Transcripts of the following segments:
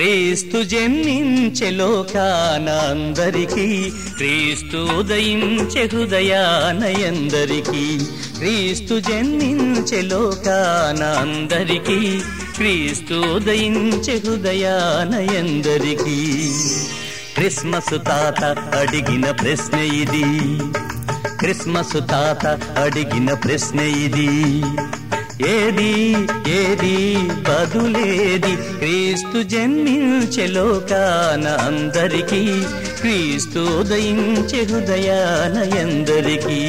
క్రీస్తు జన్మించే లోకాన అందరికీ క్రీస్తు ఉదయించే హృదయాన ఎందరికీ క్రీస్తు జన్మించే లోకాన అందరికీ క్రీస్తు ఉదయించే హృదయాన ఎందరికీ క్రిస్మస్ తాత అడిగిన ప్రశ్న ఇది క్రిస్మస్ తాత అడిగిన ప్రశ్న ఇది ఏది ఏది బదులేది క్రీస్తు జన్మించే లోకాన అందరికీ క్రీస్తు ఉదయించే హృదయాన ఎందరికీ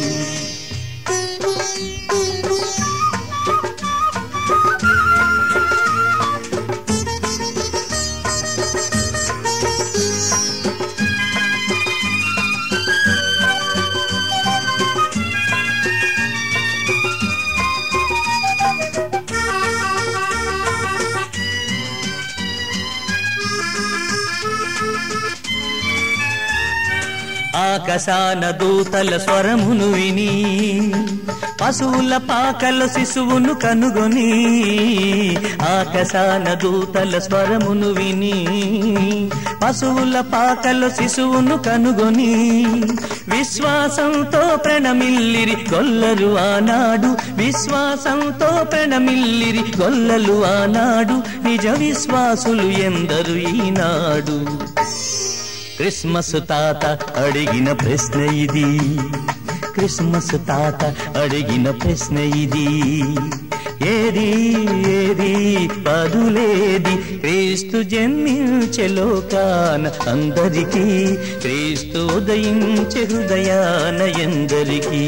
ఆకాశాన దూతల స్వరమును విని పశువుల పాకల శిశువును కనుగొని ఆకాశాన దూతల స్వరమును విని పశువుల పాకల శిశువును కనుగొని విశ్వాసంతో ప్రణమిల్లిరి గొల్లరు ఆనాడు విశ్వాసంతో ప్రణమిల్లిరి గొల్లలు ఆనాడు నిజ విశ్వాసులు ఎందరు ఈనాడు క్రిస్మస్ తాత అడిగిన ప్రశ్న ఇది క్రిస్మస్ తాత అడిగిన ప్రశ్న ఇది ఏది ఏది బదులేది క్రీస్తు జన్మించే లోకాన అందరికీ క్రీస్తు ఉదయించే హృదయాన ఎందరికీ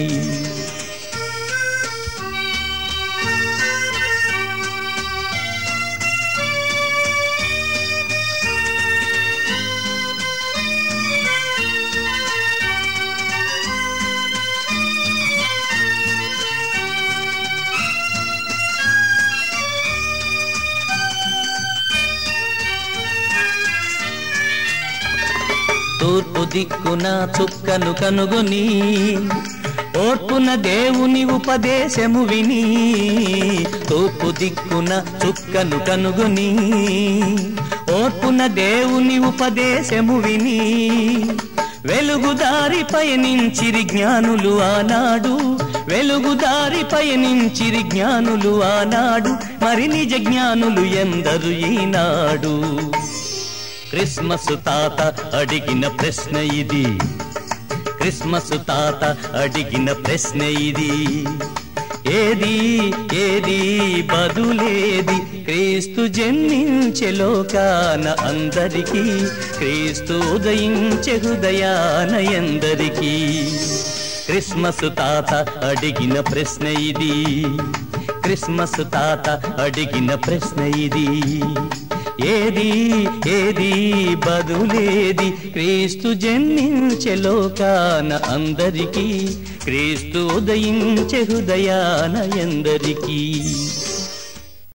తూర్పు దిక్కున చుక్కను కనుగొని ఓర్పున దేవుని ఉపదేశము విని తూర్పు దిక్కున చుక్కను కనుగొని ఓర్పున దేవుని ఉపదేశము విని వెలుగుదారి పయనించిరి జ్ఞానులు ఆనాడు వెలుగుదారి పయనించిరి జ్ఞానులు ఆనాడు మరి నిజ జ్ఞానులు ఎందరు ఈనాడు క్రిస్మస్ తాత అడిగిన ప్రశ్న ఇది క్రిస్మస్ తాత అడిగిన ప్రశ్న ఇది ఏది ఏది బదులేది క్రీస్తు జన్మించే లోకాన అందరికీ క్రీస్తు ఉదయించే హృదయాన ఎందరికీ క్రిస్మస్ తాత అడిగిన ప్రశ్న ఇది క్రిస్మస్ తాత అడిగిన ప్రశ్న ఇది ఏది ఏది బదులేది క్రీస్తు జన్మించే లోకాన అందరికీ క్రీస్తు ఉదయించే హృదయాన ఎందరికీ